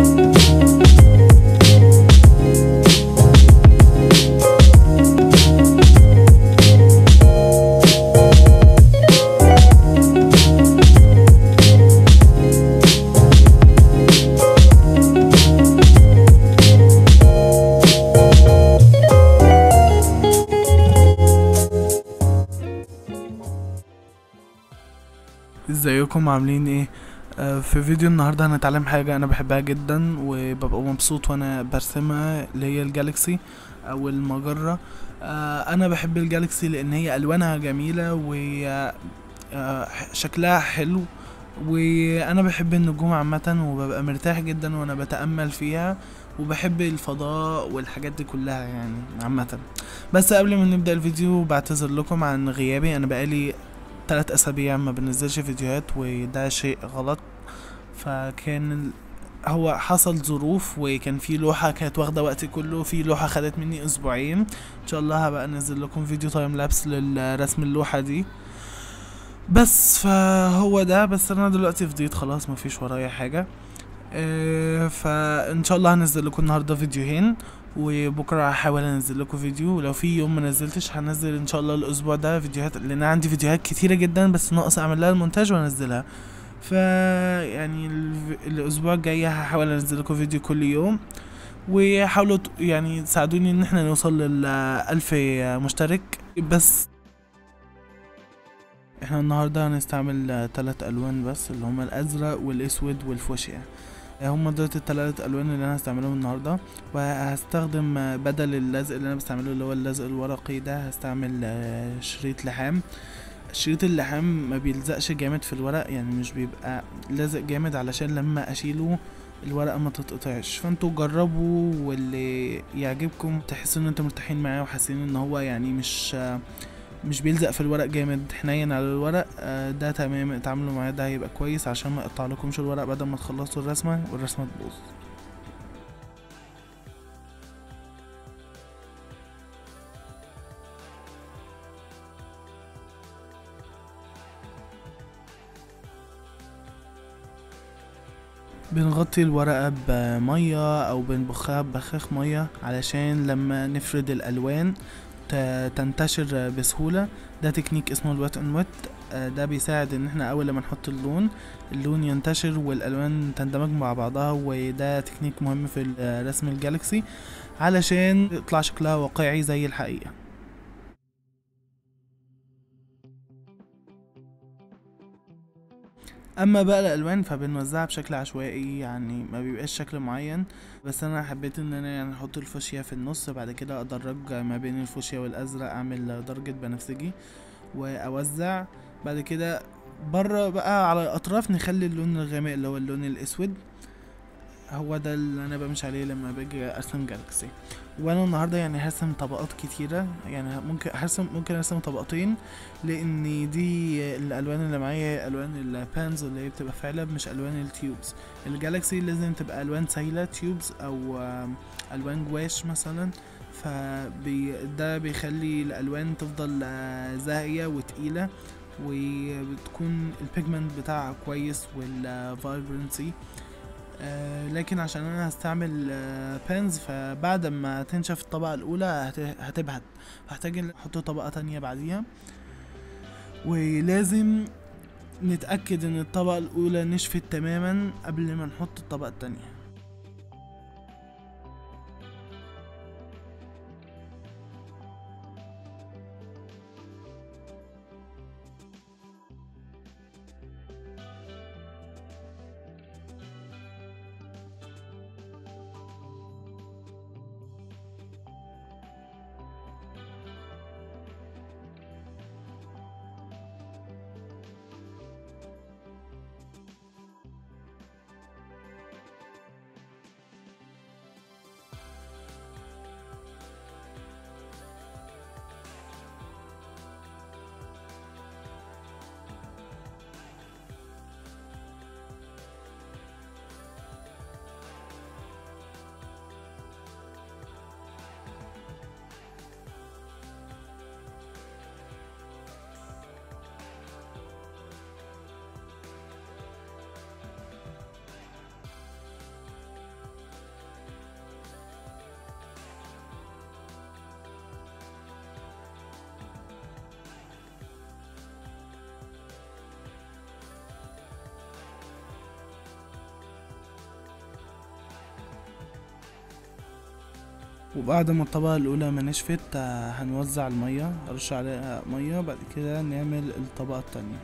ازيكم عاملين ايه آه، في فيديو النهارده هنتعلم حاجه انا بحبها جدا وببقى مبسوط وانا برسمها اللي هي الجالكسي او المجره آه، انا بحب الجالكسي لان هي الوانها جميله و آه، شكلها حلو وانا بحب النجوم عامه وببقى مرتاح جدا وانا بتامل فيها وبحب الفضاء والحاجات دي كلها يعني عامه بس قبل ما نبدا الفيديو بعتذر لكم عن غيابي انا بقالي تلات اسابيع ما بنزلش فيديوهات وده شيء غلط فكان ال- هو حصل ظروف وكان في لوحة كانت واخدة وقتي كله في لوحة خدت مني اسبوعين ان شاء الله هبقى انزل لكم فيديو تايم لابس للرسم اللوحة دي بس فهو ده بس انا دلوقتي فضيت خلاص مفيش ورايا حاجة آه، فان شاء الله هنزل لكم النهارده فيديوهين وبكره هحاول انزل لكم فيديو ولو في يوم ما نزلتش هنزل ان شاء الله الاسبوع ده فيديوهات لان أنا عندي فيديوهات كتيره جدا بس ناقص اعمل لها المونتاج وانزلها ف يعني الف- الاسبوع الجاي هحاول انزل لكم فيديو كل يوم وحاولوا ت- يعني تساعدوني ان احنا نوصل لل 1000 مشترك بس احنا النهارده هنستعمل ثلاث الوان بس اللي هما الازرق والاسود والفوشيا هما دول التلات الوان اللي انا هستعملهم النهارده وهستخدم آه، بدل اللزق اللي انا بستعمله اللي هو اللزق الورقي ده هستعمل آه، شريط لحام شريط اللحام ما بيلزقش جامد في الورق يعني مش بيبقى لازق جامد علشان لما اشيله الورقه ما تتقطعش فانتوا جربوا واللي يعجبكم تحسوا ان انتوا مرتاحين معاه وحاسين ان هو يعني مش آه، مش بيلزق في الورق جامد حنين على الورق آه، ده تمام اتعاملوا معاه ده هيبقى كويس عشان ما يقطع لكمش الورق بعد ما تخلصوا الرسمه والرسمه تبوظ بنغطي الورقة بمية أو بنبخها ببخاخ مية علشان لما نفرد الألوان ت- تنتشر بسهولة ده تكنيك اسمه الوات ان وات ده بيساعد ان احنا اول لما نحط اللون اللون ينتشر والالوان تندمج مع بعضها وده تكنيك مهم في ال- رسم الجالكسي علشان يطلع شكلها واقعي زي الحقيقة اما بقى الالوان فبنوزعها بشكل عشوائي يعني ما بيبقاش شكل معين بس انا حبيت ان انا يعني احط الفوشيا في النص بعد كده ادرج ما بين الفوشيا والازرق اعمل درجة بنفسجي واوزع بعد كده بره بقى على الاطراف نخلي اللون الغامق اللي هو اللون الاسود هو ده اللي انا بمشي عليه لما باجي ارسم جالكسي وانا النهارده يعني هرسم طبقات كتيره يعني ممكن هرسم ممكن ارسم طبقتين لان دي الالوان اللي معايا هي الوان البانز اللي هي بتبقى في علب مش الوان التيوبز الجالكسي لازم تبقى الوان سايله تيوبز او آم، الوان جواش مثلا فبي ده بيخلي الالوان تفضل آه، زاهيه وتقيله وبتكون البيجمنت بتاعها كويس والفايبرنسي آه لكن عشان انا هستعمل آه بانز فبعد ما تنشف الطبقة الاولى هت- هتبهت هحتاج إن احط طبقة تانية بعديها ولازم نتأكد ان الطبقة الاولى نشفت تماما قبل ما نحط الطبقة التانية وبعد ما الطبقة الأولى ما نشفت آه، هنوزع المية نرش عليها مية بعد كده نعمل الطبقة التانية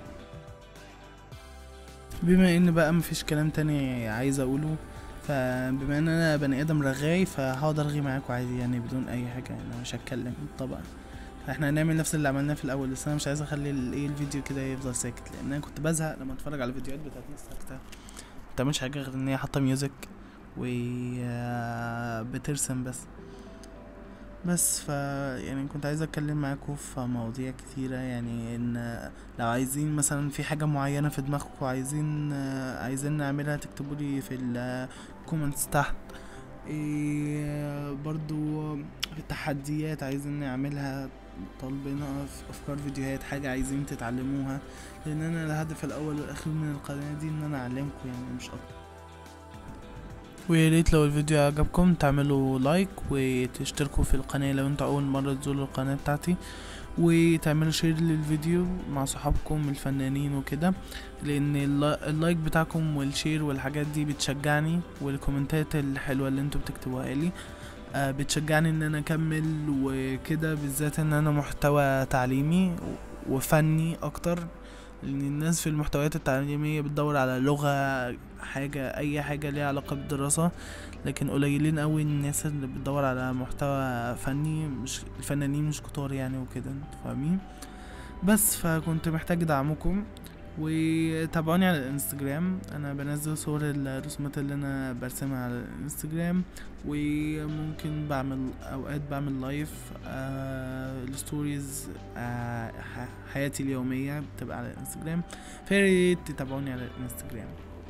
بما ان بقى مفيش كلام تاني عايز اقوله فبما ان انا بني ادم رغاي فهقعد ارغي معاكم عادي يعني بدون اي حاجه انا مش هتكلم طبعا احنا هنعمل نفس اللي عملناه في الاول بس انا مش عايز اخلي الايه الفيديو كده يفضل ساكت لان انا كنت بزهق لما اتفرج على الفيديوهات بتاعت ناس ساكته مبتعملش حاجه غير ان هي حاطه ميوزك و آه، بترسم بس بس ف يعني كنت عايز اتكلم معاكم في مواضيع كتيرة يعني ان لو عايزين مثلا في حاجة معينة في دماغكم عايزين عايزين نعملها تكتبوا لي في الكومنتس تحت إيه برضو في التحديات عايزين نعملها طالبينها في افكار فيديوهات حاجة عايزين تتعلموها لان انا الهدف الاول والاخير من القناة دي ان انا اعلمكم يعني مش اكتر ويا ريت لو الفيديو عجبكم تعملوا لايك وتشتركوا في القناة لو انتوا اول مرة تزوروا القناة بتاعتي وتعملوا شير للفيديو مع صحابكم الفنانين وكده لان اللا- اللايك بتاعكم والشير والحاجات دي بتشجعني والكومنتات الحلوة اللي انتوا بتكتبوها لي آه، بتشجعني ان انا اكمل وكده بالذات ان انا محتوى تعليمي وفني اكتر لان الناس في المحتويات التعليمية بتدور على لغة حاجة اي حاجة ليها علاقة بالدراسة لكن قليلين قوي الناس اللي بتدور على محتوى فني مش الفنانين مش كتار يعني وكده انتوا فاهمين بس فكنت محتاج دعمكم وتابعوني على الانستجرام انا بنزل صور الرسومات اللي انا برسمها على الانستجرام وممكن بعمل اوقات بعمل لايف آه الستوريز آه ح- حياتي اليومية بتبقى على الانستجرام فياريت تتابعوني على الانستجرام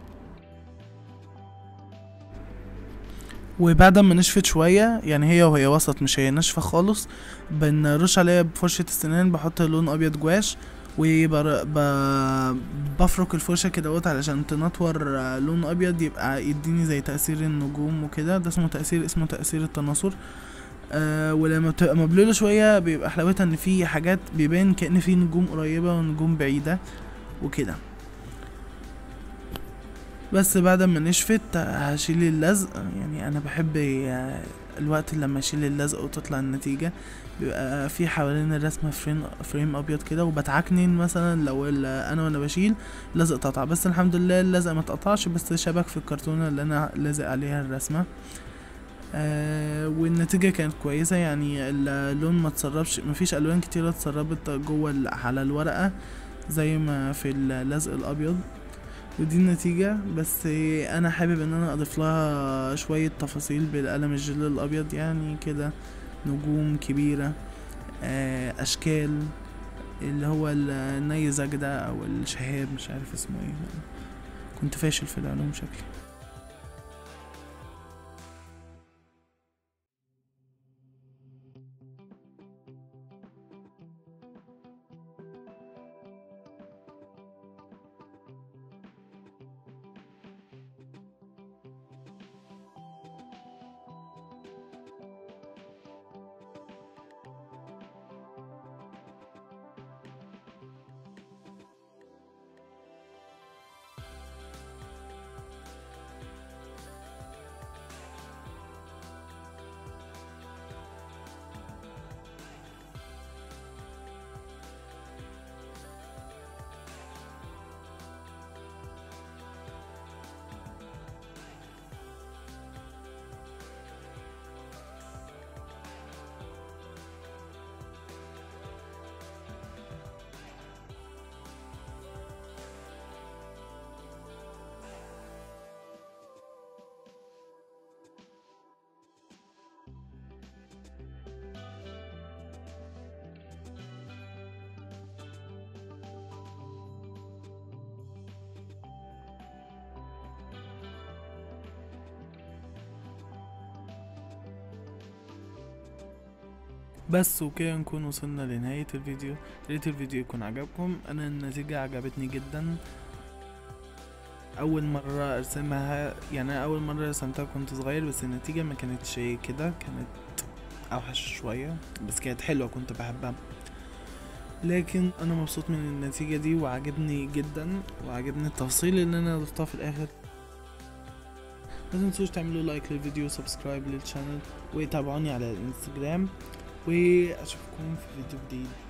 وبعد ما نشفت شوية يعني هي وهي وسط مش هي ناشفة خالص بنرش عليها بفرشة السنان بحط لون أبيض جواش وبر... ب... بفرك الفرشة كده علشان تنطور آه، لون أبيض يبقى يديني زي تأثير النجوم وكده ده اسمه تأثير اسمه تأثير التناثر آه ولما بتبقى مبلولة شوية بيبقى حلاوتها ان في حاجات بيبان كأن في نجوم قريبة ونجوم بعيدة وكده بس بعد ما نشفت هشيل اللزق يعني انا بحب آه، الوقت لما اشيل اللزق وتطلع النتيجة بيبقى في حوالين الرسمة فريم فريم ابيض كده وبتعكنن مثلا لو ال- انا وانا بشيل لزق اتقطع بس الحمد لله اللزق ما اتقطعش بس شبك في الكرتونة اللي انا لازق عليها الرسمة آه والنتيجة كانت كويسة يعني اللون ما تسربش مفيش الوان كتيرة اتسربت جوه ال- على الورقة زي ما في اللزق الابيض ودي النتيجة بس انا حابب ان انا اضيف لها شوية تفاصيل بالقلم الجل الابيض يعني كده نجوم كبيرة آه، اشكال اللي هو النيزك ده او الشهاب مش عارف اسمه ايه كنت فاشل في العلوم شكلي بس وكده نكون وصلنا لنهاية الفيديو ريت الفيديو يكون عجبكم انا النتيجة عجبتني جدا اول مرة ارسمها يعني أنا اول مرة رسمتها كنت صغير بس النتيجة ما كانتش كده كانت اوحش شوية بس كانت حلوة كنت بحبها لكن انا مبسوط من النتيجة دي وعجبني جدا وعجبني التفصيل اللي انا ضفتها في الاخر ما تنسوش تعملوا لايك للفيديو سبسكرايب للشانل وتابعوني على الانستجرام واشوفكم في فيديو جديد